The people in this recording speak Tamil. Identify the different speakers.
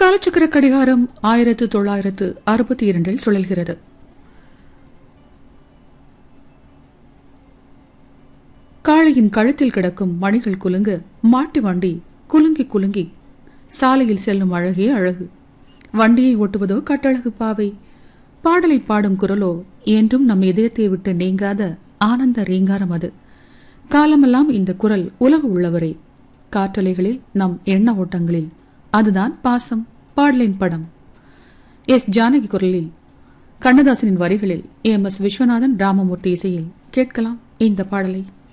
Speaker 1: காலச்சக்கர கடிகாரம் ஆயிரத்து தொள்ளாயிரத்து அறுபத்தி இரண்டில் சுழல்கிறது காளையின் கழுத்தில் கிடக்கும் மணிகள் குலுங்க மாட்டு வண்டி குலுங்கி குலுங்கி சாலையில் செல்லும் அழகே அழகு வண்டியை ஓட்டுவதோ கட்டழகு பாவை பாடலை பாடும் குரலோ என்றும் நம் இதயத்தை விட்டு நீங்காத ஆனந்த ரீங்காரம் அது காலமெல்லாம் இந்த குரல் உலக உள்ளவரே காற்றலைகளில் நம் எண்ண ஓட்டங்களில் அதுதான் பாசம் பாடலின் படம் எஸ் ஜானகி குரலில் கண்ணதாசனின் வரிகளில் எம் எஸ் விஸ்வநாதன் ராமமூர்த்தி இசையில் கேட்கலாம் இந்த பாடலை